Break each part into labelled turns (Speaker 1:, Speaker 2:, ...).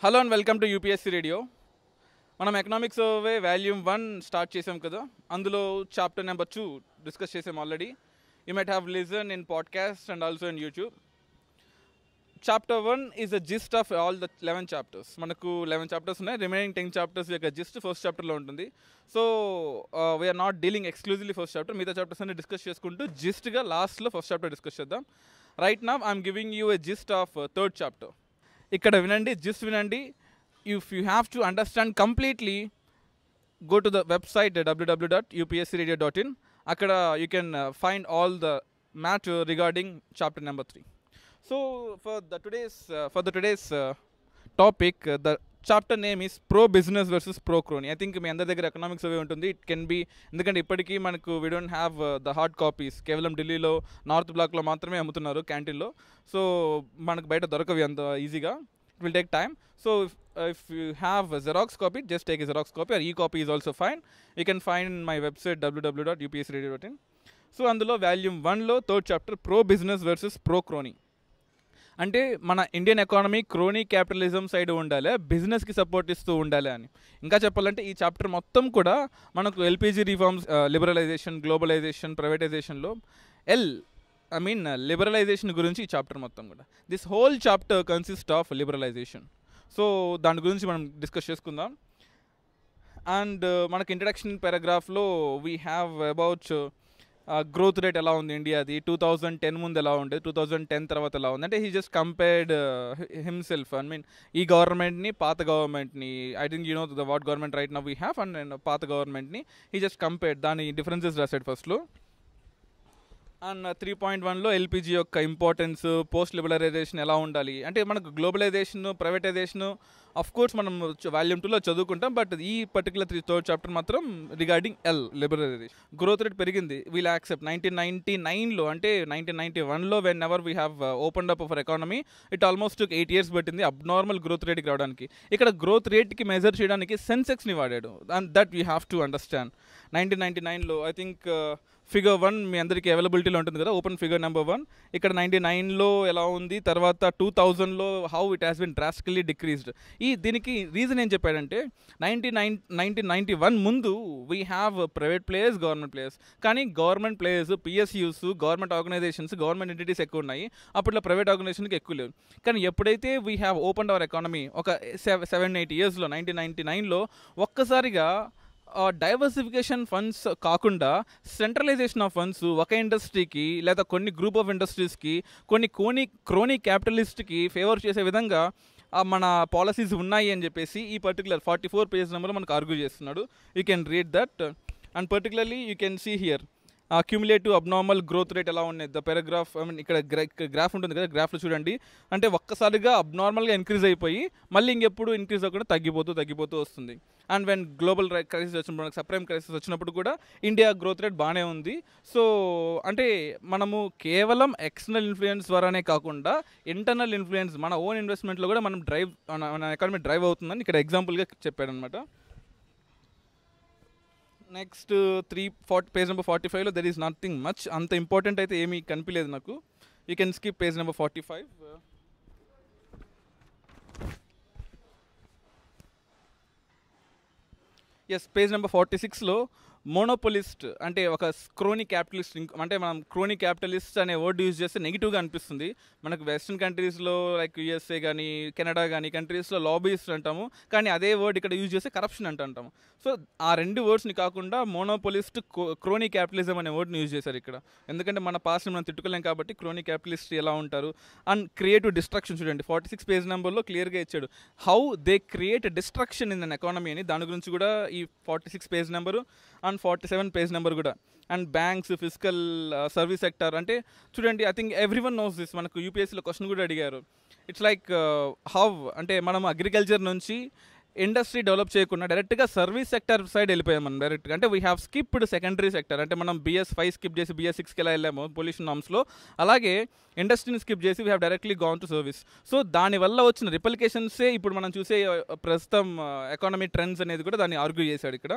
Speaker 1: hello and welcome to UPSC radio మనం economics survey volume one start చేసాం కదా అందులో చాప్టర్ నెంబర్ టూ డిస్కస్ చేసాం already you might have listen in podcast and also in YouTube chapter one is the gist of all the eleven chapters మనకు eleven chapters ఉన్నాయి remaining ten chapters యొక్క gist first చాప్టర్లో ఉంటుంది so we are not dealing exclusively first chapter మిగతా chapters అన్ని discuss చేసుకుంటూ జిస్ట్గా లాస్ట్లో ఫస్ట్ చాప్టర్ డిస్కస్ చేద్దాం రైట్ నా I'm giving you a gist of third chapter ఇక్కడ వినండి జిస్ట్ వినండి if you have to understand completely go to the website WW dot UPSC radio dot in అక్కడ you can find all the mat regarding chapter number three so for the today's for the today's topic the chapter name is pro business versus pro crony I think మీ అందరి దగ్గర economics అవే ఉంటుంది it can be ఎందుకంటే ఇప్పటికీ మనకు we don't have the hard copies కేవలం ఢిల్లీలో north బ్లాక్లో మాత్రమే అమ్ముతున్నారు క్యాంటీన్లో సో మనకు బయట దొరకవి అంత ఈజీగా it will take time so if you have Xerox copy just take a Xerox copy or e copy is also fine you can find my website WW dot UPS radio dot in so అందులో volume వన్లో third chapter pro business versus pro crony అంటే మన Indian economy crony capitalism side ఉండాలి బిజినెస్కి support ఇస్తూ ఉండాలి అని ఇంకా చెప్పాలంటే ఈ చాప్టర్ మొత్తం కూడా మనకు ఎల్పిజి రిఫార్మ్స్ లిబరలైజేషన్ గ్లోబలైజేషన్ ప్రైవేటైజేషన్లో ఎల్ ఐ మీన్ లిబరలైజేషన్ గురించి ఈ చాప్టర్ మొత్తం కూడా this whole chapter consist of liberalisation so దాని గురించి మనం డిస్కస్ చేసుకుందాం అండ్ మనకి ఇంట్రడక్షన్ పారాగ్రాఫ్లో we have about growth rate ఎలా ఉంది ఇండియాది టూ థౌజండ్ టెన్ ముందు ఎలా ఉండేది టూ థౌజండ్ టెన్ తర్వాత ఎలా ఉంది అంటే he just compared himself I mean ఈ గవర్నమెంట్ని పాత గవర్నమెంట్ని I think you know the what government right now we have and పాత గవర్నమెంట్ని హీ జస్ట్ కంపేర్డ్ దాని డిఫరెన్సెస్ రాసాడు ఫస్ట్లో అండ్ త్రీ పాయింట్ వన్లో ఎల్పిజి యొక్క ఇంపార్టెన్స్ పోస్ట్ లిబరలైజేషన్ ఎలా ఉండాలి అంటే మనకు గ్లోబలైజేషన్ ప్రైవేటైజేషన్ అఫ్ కోర్స్ మనం వాల్యూమ్ టూలో చదువుకుంటాం బట్ ఈ పర్టికులర్ త్రీ థర్డ్ చాప్టర్ మాత్రం regarding L liberalisation growth rate పెరిగింది వీల్ యాక్సెప్ట్ నైన్టీన్ నైన్టీ నైన్లో అంటే నైన్టీన్ నైన్టీ వన్లో whenever we have open up for economy it almost eight years పట్టింది అబ్నార్మల్ గ్రోత్ రేట్కి రావడానికి ఇక్కడ గ్రోత్ రేట్కి మెజర్ చేయడానికి సెన్సెక్స్ని వాడాడు and that we have to understand nineteen ninety నైన్లో ఐ థింక్ ఫిగర్ వన్ మీ అందరికీ అవైలబిలిటీలో ఉంటుంది కదా ఓపెన్ ఫిగర్ నెంబర్ వన్ ఇక్కడ నైంటీ నైన్లో ఎలా ఉంది తర్వాత టూ థౌజండ్లో how it has been drastically decreased ఈ దీనికి రీజన్ ఏం చెప్పాడంటే ninety nine nineteen ninety one ముందు we have private players government players కానీ government players PSUs government organisations government entities ఎక్కువ ఉన్నాయి అప్పట్లో ప్రైవేట్ ఆర్గనైజేషన్కి ఎక్కువ లేవు కానీ ఎప్పుడైతే we have open our economy ఒక సెవెన్ ఎయిట్ ఇయర్స్లో నైన్టీన్ నైన్టీ నైన్లో ఒక్కసారిగా డైవర్సిఫికేషన్ ఫండ్స్ కాకుండా సెంట్రలైజేషన్ ఆఫ్ ఫండ్స్ ఒక ఇండస్ట్రీకి లేదా కొన్ని గ్రూప్ ఆఫ్ ఇండస్ట్రీస్కి కొన్ని కోని క్రోనీ క్యాపిటలిస్ట్కి ఫేవర్ చేసే విధంగా మన పాలసీస్ ఉన్నాయి అని చెప్పేసి ఈ పర్టికులర్ ఫార్టీ ఫోర్ పేజ్ నెంబర్లో మనకు ఆర్గ్యూ చేస్తున్నాడు you can read that and particularly you can see here cumulative abnormal growth rate ఎలా ఉన్నాయి ద పారాగ్రాఫ్ ఐ మీన్ ఇక్కడ గ్రాఫ్ ఉంటుంది కదా గ్రాఫ్లో చూడండి అంటే ఒక్కసారిగా అబ్నార్మల్గా ఇంక్రీజ్ అయిపోయి మళ్ళీ ఇంకెప్పుడు ఇంక్రీజ్ అవ్వకుండా తగ్గిపోతూ తగ్గిపోతూ వస్తుంది అండ్ వెన్ గ్లోబల్ క్రైసిస్ వచ్చినప్పుడు మనకు సప్రైమ్ క్రైసిస్ వచ్చినప్పుడు కూడా ఇండియా గ్రోత్ రేట్ బాగానే ఉంది సో అంటే మనము కేవలం ఎక్స్టర్నల్ ఇన్ఫ్లుయెన్స్ ద్వారానే కాకుండా ఇంటర్నల్ ఇన్ఫ్లుయెన్స్ మన ఓన్ ఇన్వెస్ట్మెంట్లో కూడా మనం డ్రైవ్ మన ఎకానమీ డ్రైవ్ అవుతుందని ఇక్కడ ఎగ్జాంపుల్గా చెప్పాడనమాట next three forty page number forty ఫైవ్లో దెర్ ఈస్ నథింగ్ మచ్ అంత ఇంపార్టెంట్ అయితే ఏమీ కనిపించలేదు నాకు you can skip page number forty five yes page number forty సిక్స్లో మోనోపోలిస్ట్ అంటే ఒక క్రోనీ క్యాపిటలిస్ట్ అంటే మనం క్రోనీ క్యాపిటలిస్ట్ అనే వర్డ్ యూజ్ చేస్తే నెగిటివ్గా అనిపిస్తుంది మనకు వెస్ట్రన్ కంట్రీస్లో లైక్ యుఎస్ఏ కానీ కెనడా కానీ కంట్రీస్లో లాబీస్ట్ అంటాము కానీ అదే వర్డ్ ఇక్కడ యూజ్ చేస్తే కరప్షన్ అంట అంటాము సో ఆ రెండు వర్డ్స్ని కాకుండా మోనోపోలిస్ట్ క్రోనీ క్యాపిటలిజం అనే వర్డ్ని యూజ్ చేశారు ఇక్కడ ఎందుకంటే మన పాస్ట్ని మనం తిట్టుకోలేం కాబట్టి క్రోనీ క్యాపిటలిస్ట్ ఎలా ఉంటారు అండ్ క్రియేటివ్ డిస్ట్రక్షన్ చూడండి ఫార్టీ సిక్స్ పేజ్ నెంబర్లో క్లియర్గా ఇచ్చాడు how they create destruction in an economy అని దాని గురించి కూడా ఈ forty six page number and forty seven page number కూడా and banks physical service sector అంటే చూడండి I think everyone knows this మనకు యూపీఎస్సీలో క్వశ్చన్ కూడా అడిగారు ఇట్స్ లైక్ హౌ అంటే మనం అగ్రికల్చర్ నుంచి ఇండస్ట్రీ డెవలప్ చేయకుండా డైరెక్ట్గా సర్వీస్ సెక్టర్ సైడ్ వెళ్ళిపోయాం మనం డైరెక్ట్గా అంటే we have skipped secondary sector అంటే మనం బిఎస్ ఫైవ్ స్కిప్ చేసి బిఎస్ సిక్స్కి ఎలా వెళ్ళాము పొల్యూషన్ నామ్స్లో అలాగే ఇండస్ట్రీని స్కిప్ చేసి we have directly gone to service so దానివల్ల వచ్చిన రిపలికేషన్సే ఇప్పుడు మనం చూసే ప్రస్తుతం ఎకానమీ ట్రెండ్స్ అనేది కూడా దాన్ని ఆర్గ్యూ చేశాడు ఇక్కడ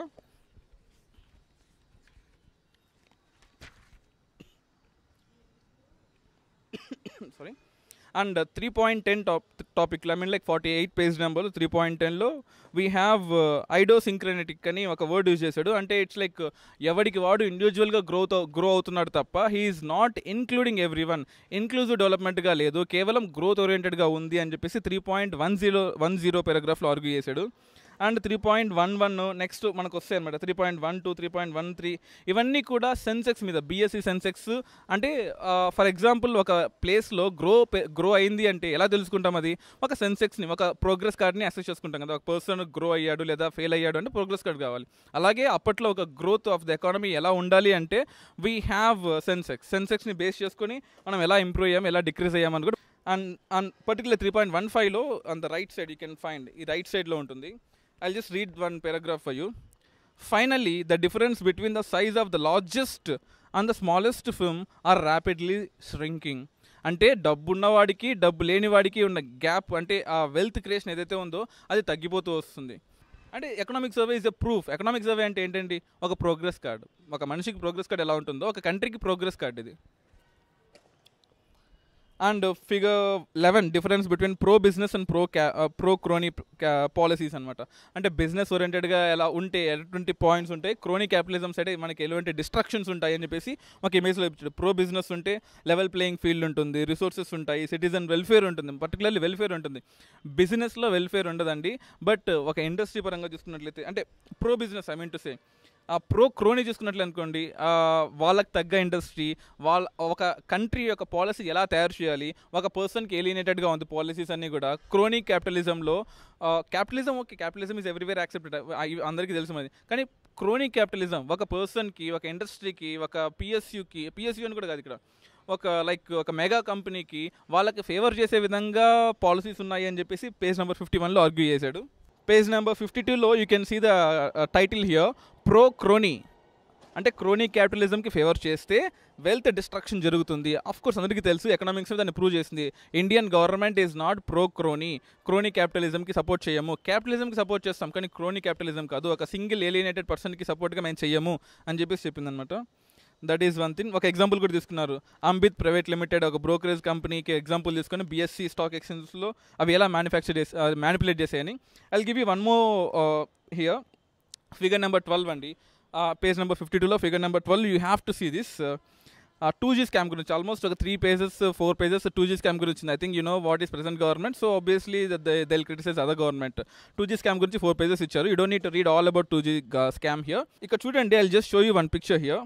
Speaker 1: sorry and three point ten top టాపిక్లో I mean like forty eight page number three point టెన్లో వీ హ్యావ్ ఐడోసింక్రనెటిక్ అని ఒక వర్డ్ యూజ్ చేశాడు అంటే ఇట్స్ లైక్ ఎవడికి వాడు ఇండివిజువల్గా గ్రోత్ గ్రో అవుతున్నాడు తప్ప he is not including everyone inclusive డెవలప్మెంట్గా లేదు కేవలం గ్రోత్ ఓరియంటెడ్గా ఉంది అని చెప్పేసి three point one zero one zero పారాగ్రాఫ్లో ఆర్గ్యూ చేశాడు and three point one one next మనకు వస్తాయి అనమాట three point one two three point one three ఇవన్నీ కూడా సెన్సెక్స్ మీద బీఎస్సీ సెన్సెక్స్ అంటే ఫర్ ఎగ్జాంపుల్ ఒక ప్లేస్లో గ్రో గ్రో అయింది అంటే ఎలా తెలుసుకుంటాం అది ఒక సెన్సెక్స్ని ఒక ప్రోగ్రెస్ కార్డ్ని అసెస్ చేసుకుంటాం కదా ఒక పర్సన్ గ్రో అయ్యాడు లేదా ఫెయిల్ అయ్యాడు అంటే ప్రోగ్రెస్ కార్డ్ కావాలి అలాగే అప్పట్లో ఒక గ్రోత్ ఆఫ్ ద ఎకానమీ ఎలా ఉండాలి అంటే వీ హ్యావ్ సెన్సెక్స్ సెన్సెక్స్ని బేస్ చేసుకొని మనం ఎలా ఇంప్రూవ్ అయ్యాం ఎలా డిక్రీజ్ అయ్యామని కూడా and and particular three point one ఫైవ్లో on the right side you can find ఈ రైట్ సైడ్లో ఉంటుంది I just read one paragraph for you finally the difference between the size of the largest and the smallest firm are rapidly shrinking అంటే డబ్బు ఉన్నవాడికి డబ్బు లేని వాడికి ఉన్న గ్యాప్ అంటే ఆ వెల్త్ క్రియేషన్ ఏదైతే ఉందో అది తగ్గిపోతూ వస్తుంది అంటే economic survey is a proof economic survey అంటే ఏంటండి ఒక ప్రోగ్రెస్ కార్డు ఒక మనిషికి ప్రోగ్రెస్ కార్డ్ ఎలా ఉంటుందో ఒక కంట్రీకి ప్రోగ్రెస్ కార్డ్ ఇది and figure eleven difference between pro business and pro క్యా ప్రో క్రోనీ పాలసీస్ అనమాట అంటే బిజినెస్ ఓరియంటెడ్గా ఎలా ఉంటే ఎటువంటి పాయింట్స్ ఉంటాయి క్రోనీ క్యాపిటలిజం సైడ్ మనకి ఎలాంటి డిస్ట్రక్షన్స్ ఉంటాయి అని చెప్పేసి మాకు ఇమేజ్లో ఇచ్చాడు ప్రో బిజినెస్ ఉంటే లెవెల్ ప్లేయింగ్ ఫీల్డ్ ఉంటుంది రిసోర్సెస్ ఉంటాయి సిటిజన్ వెల్ఫేర్ ఉంటుంది పర్టికులర్లీ వెల్ఫేర్ ఉంటుంది బిజినెస్లో వెల్ఫేర్ ఉండదండి బట్ ఒక ఇండస్ట్రీ పరంగా చూసుకున్నట్లయితే అంటే pro business I mean to say ఆ ప్రో క్రోని చూసుకున్నట్లు అనుకోండి ఆ, వాళ్ళకి తగ్గ ఇండస్ట్రీ వాళ్ళ ఒక కంట్రీ యొక్క పాలసీ ఎలా తయారు చేయాలి ఒక పర్సన్కి ఏలినేటెడ్గా ఉంది పాలసీస్ అన్నీ కూడా క్రోనీ క్యాపిటలిజంలో capitalism okay capitalism is everywhere accepted అందరికీ తెలుసు మరి కానీ క్రోనీ క్యాపిటలిజం ఒక పర్సన్కి ఒక ఇండస్ట్రీకి ఒక పిఎస్యుకి పిఎస్యు అని కూడా కాదు ఇక్కడ ఒక లైక్ ఒక మెగా కంపెనీకి వాళ్ళకి ఫేవర్ చేసే విధంగా పాలసీస్ ఉన్నాయి అని చెప్పేసి పేజ్ నెంబర్ ఫిఫ్టీ వన్లో ఆర్గ్యూ చేశాడు పేజ్ నెంబర్ ఫిఫ్టీ టూలో you can see the title here pro crony అంటే క్రోనీ క్యాపిటలిజంకి ఫేవర్ చేస్తే వెల్త్ డిస్ట్రక్షన్ జరుగుతుంది అఫ్ కోర్స్ అందరికీ తెలుసు ఎకనామిక్స్ దాన్ని ప్రూవ్ చేసింది Indian government is not pro crony crony క్యాపిటలిజంకి సపోర్ట్ చేయము క్యాపిటలిజంకి సపోర్ట్ చేస్తాం కానీ క్రోనీ క్యాపిటలిజం కాదు ఒక సింగిల్ ఏలియనేటెడ్ పర్సన్కి సపోర్ట్గా మేము చెయ్యము అని చెప్పేసి చెప్పిందనమాట దట్ ఈస్ వన్ థింగ్ ఒక ఎగ్జాంపుల్ కూడా తీసుకున్నారు అంబిత్ ప్రైవేట్ లిమిటెడ్ ఒక బ్రోకరేజ్ కంపెనీకి ఎగ్జాంపుల్ తీసుకొని బీఎస్సీ స్టాక్ ఎక్స్చేంజెస్లో అవి ఎలా మ్యానుఫ్యాక్చర్ చేసి మ్యానిపులేట్ చేసాయని I give you one more here figure number twelve అండి పేజ్ నెంబర్ ఫిఫ్టీ టూలో figure number twelve you have to see this two G scam గురించి ఆల్మోస్ట్ ఒక three pages four pages two G scam గురించి I think you know what is present government so obviously they'll criticise other government two G scam గురించి four pages ఇచ్చారు you don't need read all about two G scam here ఇక్కడ చూడండి I just show you one picture here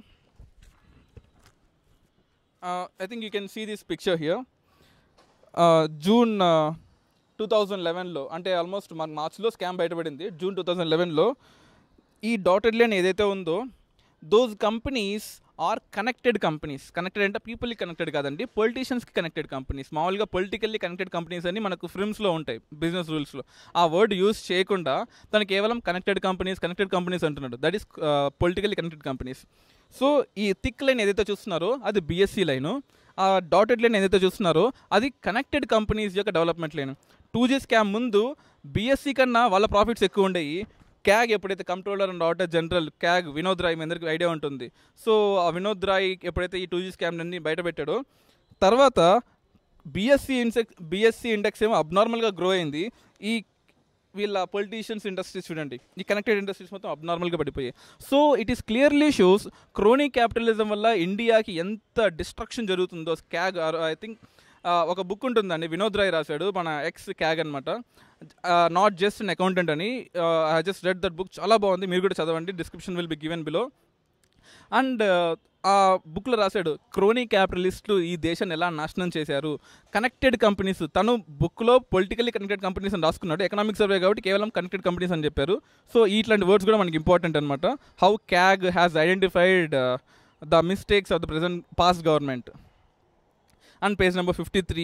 Speaker 1: I think you can see this picture here June two thousand లెవెన్లో అంటే almost మన మార్చ్లో scam బయటపడింది June two thousand లెవెన్లో ఈ dotted line ఏదైతే ఉందో those companies are connected companies connected అంటే పీపుల్కి కనెక్టెడ్ కాదండి పొలిటీషియన్స్కి కనెక్టెడ్ కంపెనీస్ మామూలుగా పొలిటికల్లీ కనెక్టెడ్ కంపెనీస్ అని మనకు ఫిల్మ్స్లో ఉంటాయి బిజినెస్ రూల్స్లో ఆ వర్డ్ యూస్ చేయకుండా తను కేవలం కనెక్టెడ్ కంపెనీస్ కనెక్టెడ్ కంపెనీస్ అంటున్నాడు that is politically connected companies so ఈ థిక్ లైన్ ఏదైతే చూస్తున్నారో అది బిఎస్సీ లైను ఆ డాటెడ్ లైన్ ఏదైతే చూస్తున్నారో అది కనెక్టెడ్ కంపెనీస్ యొక్క development line two G scam ముందు బీఎస్సీ కన్నా వాళ్ళ ప్రాఫిట్స్ ఎక్కువ ఉండేవి క్యాగ్ ఎప్పుడైతే controller and auditor general CAG Vinod Rai మీ అందరికీ ఐడియా ఉంటుంది సో ఆ వినోద్ రాయ్ ఎప్పుడైతే ఈ టూ జీ స్కామ్ అన్ని బయట పెట్టాడో తర్వాత బీఎస్సీ ఇన్సెక్స్ బీఎస్సీ ఇండెక్స్ ఏమో అబ్నార్మల్గా గ్రో అయింది ఈ వీళ్ళ పొలిటీషియన్స్ ఇండస్ట్రీస్ చూడండి ఈ కనెక్టెడ్ ఇండస్ట్రీస్ మొత్తం అబ్నార్మల్గా పడిపోయాయి so it is clearly shows crony capitalism వల్ల ఇండియాకి ఎంత డిస్ట్రక్షన్ జరుగుతుందో క్యాగ్ ఐ థింక్ ఒక బుక్ ఉంటుందండి వినోద్ రాయ్ రాశాడు మన ఎక్స్ క్యాగ్ అనమాట నాట్ జస్ట్ అన్ అకౌంటెంట్ అని I just read that book చాలా బాగుంది మీరు కూడా చదవండి description will be given below and ఆ బుక్లో రాశాడు క్రోనీ క్యాపిటలిస్టులు ఈ దేశాన్ని ఎలా నాశనం చేశారు కనెక్టెడ్ కంపెనీస్ తను బుక్లో పొలిటికల్లీ కనెక్టెడ్ కంపెనీస్ అని రాసుకున్నాడు ఎకనామిక్ సర్వే కాబట్టి కేవలం కనెక్టెడ్ కంపెనీస్ అని చెప్పారు సో ఇట్లాంటి వర్డ్స్ కూడా మనకి ఇంపార్టెంట్ అనమాట how CAG has identified the mistakes of the present past government and page number fifty three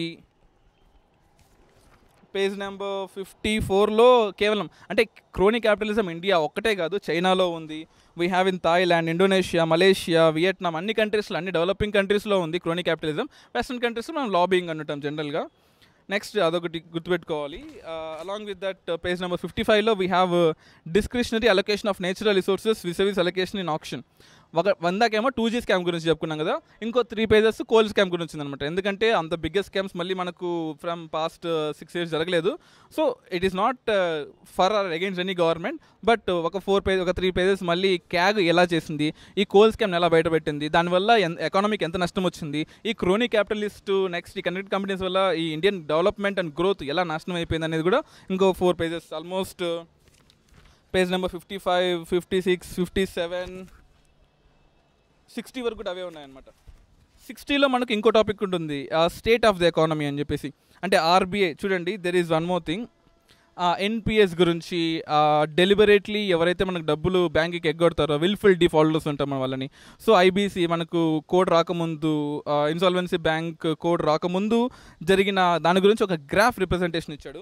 Speaker 1: page number fifty ఫోర్లో కేవలం అంటే క్రోనీ క్యాపిటలిజం ఇండియా ఒక్కటే కాదు చైనాలో ఉంది we have in Thailand Indonesia Malaysia Vietnam అన్ని కంట్రీస్లో అన్ని డెవలపింగ్ కంట్రీస్లో ఉంది క్రోనీ క్యాపిటలిజం వెస్ట్రన్ కంట్రీస్లో మనం లాబింగ్ అంటాం జనరల్గా నెక్స్ట్ అదొకటి గుర్తుపెట్టుకోవాలి along with that page number fifty ఫైవ్లో we have discretionary allocation of natural resources versus allocation in option ఒక వందకేమో టూ జీ స్కామ్ గురించి చెప్పుకున్నాం కదా ఇంకో త్రీ పేజెస్ కోల్ స్కామ్ గురించి ఉందన్నమాట ఎందుకంటే అంత బిగ్గెస్ట్ స్కామ్స్ మళ్ళీ మనకు ఫ్రమ్ పాస్ట్ సిక్స్ ఇయర్స్ జరగలేదు so it is not for or against any government but ఒక ఫోర్ పేజ్ ఒక త్రీ పేజెస్ మళ్ళీ క్యాగ్ ఎలా చేసింది ఈ కోల్ స్కామ్ ఎలా బయటపెట్టింది దానివల్ల ఎకానమీకి ఎంత నష్టం వచ్చింది ఈ క్రోనీ క్యాపిటలిస్ట్ నెక్స్ట్ ఈ కనెక్ట్ కంపెనీస్ వల్ల ఈ ఇండియన్ డెవలప్మెంట్ అండ్ గ్రోత్ ఎలా నాశనం అయిపోయింది అనేది కూడా ఇంకో four pages almost page number fifty five fifty six fifty seven sixty వరకు కూడా అవే ఉన్నాయన్నమాట సిక్స్టీలో మనకు ఇంకో టాపిక్ ఉంటుంది స్టేట్ ఆఫ్ ద ఎకానమీ అని చెప్పేసి అంటే ఆర్బీఐ చూడండి there is one more thing NPS గురించి డెలిబరేట్లీ ఎవరైతే మనకు డబ్బులు బ్యాంక్కి ఎగ్గొడతారో విల్ఫుల్ డిఫాల్టర్స్ ఉంటాం మన వాళ్ళని సో ఐబీసీ మనకు కోడ్ రాకముందు ఇన్సాల్వెన్సీ బ్యాంక్ కోడ్ రాకముందు జరిగిన దాని గురించి ఒక గ్రాఫ్ రిప్రజెంటేషన్ ఇచ్చాడు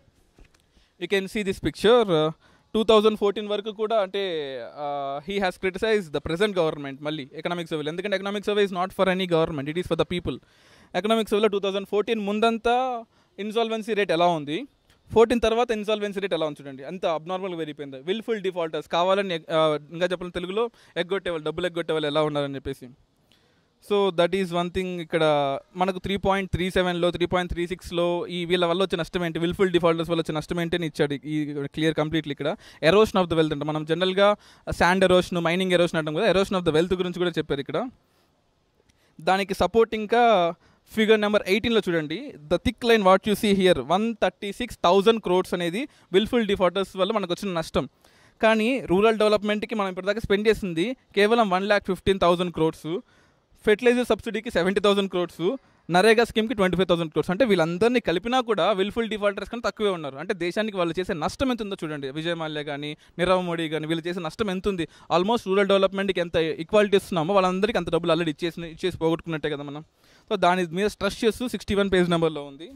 Speaker 1: you can see this picture two thousand fourteen వరకు కూడా అంటే he has criticize the present government మళ్ళీ ఎకనామిక్ సర్వేలు ఎందుకంటే economic survey is not for any government it is for the people economic సర్వేలో టూ థౌజండ్ ఫోర్టీన్ ముందంతా insolvency rate ఎలా ఉంది ఫోర్టీన్ తర్వాత ఇన్సాల్వెన్సీ రేట్ ఎలా ఉంది చూడండి అంత అబ్నార్మల్గా పెరిగిపోయింది విల్ఫుల్ డిఫాల్టర్స్ కావాలని ఆ, ఇంకా చెప్పాలని తెలుగులో ఎగ్గొట్టేవాళ్ళు డబ్బులు ఎగ్గొట్టేవాళ్ళు ఎలా ఉన్నారని చెప్పేసి so that is one thing ఇక్కడ మనకు త్రీ పాయింట్ త్రీ సెవెన్లో త్రీ పాయింట్ త్రీ సిక్స్లో ఈ వీళ్ళ వల్ల వచ్చే నష్టం ఏంటి విల్ఫుల్ డిఫాల్టర్స్ వల్ల వచ్చే నష్టం ఏంటి అని ఇచ్చాడు ఈ క్లియర్ కంప్లీట్లీ ఇక్కడ ఎరోషన్ ఆఫ్ ద వెల్త్ అంటే మనం జనరల్గా శాండ్ ఎరోషన్ మైనింగ్ ఎరోషన్ అంటాం కదా ఎరోషన్ ఆఫ్ ద వెల్త్ గురించి కూడా చెప్పారు ఇక్కడ దానికి సపోర్ట్ ఇంకా ఫిగర్ నెంబర్ ఎయిటీన్లో చూడండి the thick line what you see here one thirty six thousand crores అనేది విల్ఫుల్ డిఫాల్టర్స్ వల్ల మనకు వచ్చిన నష్టం కానీ రూరల్ డెవలప్మెంట్కి మనం ఇప్పటిదాకా స్పెండ్ చేసింది కేవలం one lakh fifteen thousand crores fertiliser సబ్సిడీకి సెవెంటీ థౌసండ్ క్రోడ్స్ నరేగా స్కీమ్కి ట్వంటీ ఫైవ్ థౌసండ్ క్రోడ్స్ అంటే వీళ్ళందరినీ కలిపినా కూడా విల్ఫుల్ డిఫాల్టర్స్ కానీ తక్కువే ఉన్నారు అంటే దేశానికి వాళ్ళు చేసే నష్టం ఎంత ఉందో చూడండి విజయ్ మాల్యా కానీ నీరవ్ మోడీ కానీ వీళ్ళు చేసే నష్టం ఎంత ఉంది ఆల్మోస్ట్ రూరల్ డెవలప్మెంట్కి ఎంత ఈక్వాలిటీ ఇస్తున్నామో వాళ్ళందరికీ అంత డబ్బులు ఆల్రెడీ ఇచ్చేసి ఇచ్చేసి పోగొట్టుకున్నట్టే కదా మనం సో దాని మీద స్ట్రెస్ చేస్తూ సిక్స్టీ వన్ పేజ్ నెంబర్లో ఉంది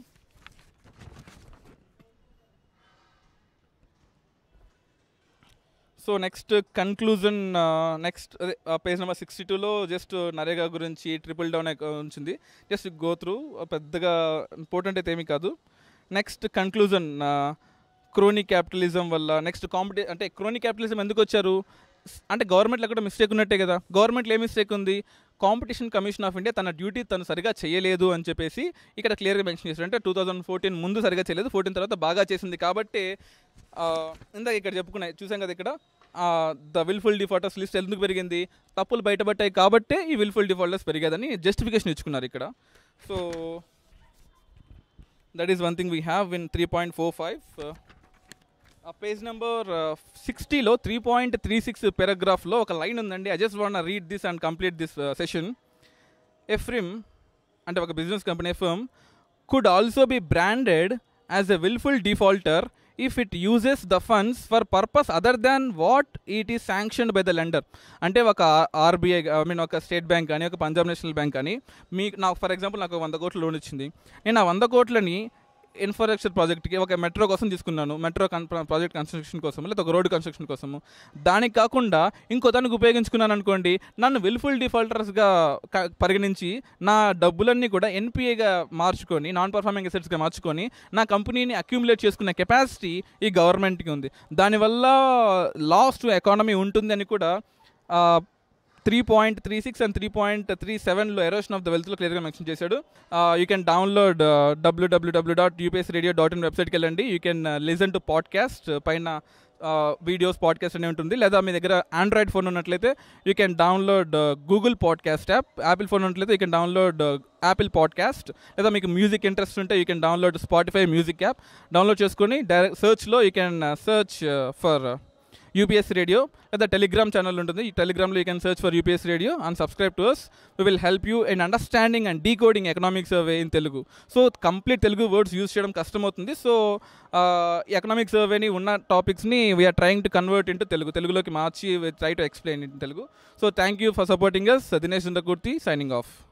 Speaker 1: సో నెక్స్ట్ కన్క్లూజన్ నెక్స్ట్ అదే పేజ్ నెంబర్ సిక్స్టీ టూలో జస్ట్ నరేగా గురించి ట్రిపుల్ డౌన్ ఉంచింది జస్ట్ గో త్రూ పెద్దగా ఇంపార్టెంట్ అయితే ఏమీ కాదు నెక్స్ట్ కన్క్లూజన్ క్రోనీ క్యాపిటలిజం వల్ల నెక్స్ట్ కాంపిటే అంటే క్రోనీ క్యాపిటలిజం ఎందుకు వచ్చారు స్- అంటే గవర్నమెంట్లో కూడా మిస్టేక్ ఉన్నట్టే కదా గవర్నమెంట్లో ఏ మిస్టేక్ ఉంది కాంపిటీషన్ కమిషన్ ఆఫ్ ఇండియా తన డ్యూటీ తను సరిగా చేయలేదు అని చెప్పేసి ఇక్కడ క్లియర్గా మెన్షన్ చేశారు అంటే టూ థౌజండ్ ఫోర్టీన్ ముందు సరిగా చేయలేదు ఫోర్టీన్ తర్వాత బాగా చేసింది కాబట్టి ఆ, ఇందాక ఇక్కడ చెప్పుకున్నాయి చూసాం కదా ఇక్కడ ద విల్ఫుల్ డిఫాల్టర్స్ లిస్ట్ ఎందుకు పెరిగింది తప్పులు బయటపడ్డాయి కాబట్టే ఈ విల్ఫుల్ డిఫాల్టర్స్ పెరిగేదని జస్టిఫికేషన్ ఇచ్చుకున్నారు ఇక్కడ so that is one thing we have in three point four five ఆ పేజ్ నెంబర్ సిక్స్టీలో త్రీ పాయింట్ త్రీ సిక్స్ పారాగ్రాఫ్లో ఒక లైన్ ఉందండి I just want read this and complete this session a firm అంటే ఒక business company firm could also be branded as a wilful defaulter if it uses the funds for purpose other than what it is sanctioned by the lender అంటే ఒక RBI I mean ఒక state bank కానీ ఒక Punjab national bank కానీ మీకు నాకు for example నాకు వంద కోట్లు లోన్ ఇచ్చింది నేను ఆ వంద కోట్లని ఇన్ఫ్రాస్ట్రక్చర్ ప్రాజెక్ట్కి ఒక మెట్రో కోసం తీసుకున్నాను మెట్రో కన్ ప్రాజెక్ట్ కన్స్ట్రక్షన్ కోసం లేదా ఒక రోడ్డు కన్స్ట్రక్షన్ కోసము దానికి కాకుండా ఇంకో దానికి ఉపయోగించుకున్నాను అనుకోండి నన్ను విల్ఫుల్ డిఫాల్టర్స్గా క- పరిగణించి నా డబ్బులన్నీ కూడా ఎన్పిఏగా మార్చుకొని నాన్ పర్ఫార్మింగ్ అసెట్స్గా మార్చుకొని నా కంపెనీని అక్యూములేట్ చేసుకునే కెపాసిటీ ఈ గవర్నమెంట్కి ఉంది దానివల్ల లాస్ టు ఎకానమీ ఉంటుంది అని కూడా three point three six and three point three సెవెన్లో ఎరోషన్ ఆఫ్ ద వెల్త్లో క్లియర్గా మెన్షన్ చేశాడు you can download WWW dot UPS radio dot in వెబ్సైట్కి వెళ్ళండి you can listen to podcast పైన వీడియోస్ పాడ్కాస్ట్ అనే ఉంటుంది లేదా మీ దగ్గర ఆండ్రాయిడ్ ఫోన్ ఉన్నట్లయితే you can download Google podcast app Apple phone ఉన్నట్లయితే you can download Apple podcast లేదా మీకు మ్యూజిక్ ఇంట్రెస్ట్ ఉంటే you can download Spotify music app download చేసుకొని డైరెక్ట్ సర్చ్లో you can search for UPS radio లేదా Telegram channel ఉంటుంది ఈ టెలిగ్రామ్లో you can search for UPS radio and subscribe to us we will help you in understanding and decoding economic survey in Telugu so complete Telugu words use చేయడం కష్టమవుతుంది సో ఎకనామిక్ సర్వేని ఉన్న టాపిక్స్ని we are trying to convert into Telugu తెలుగులోకి మార్చి try to explain in Telugu so thank you for supporting us Dinesh Dundakurthi signing of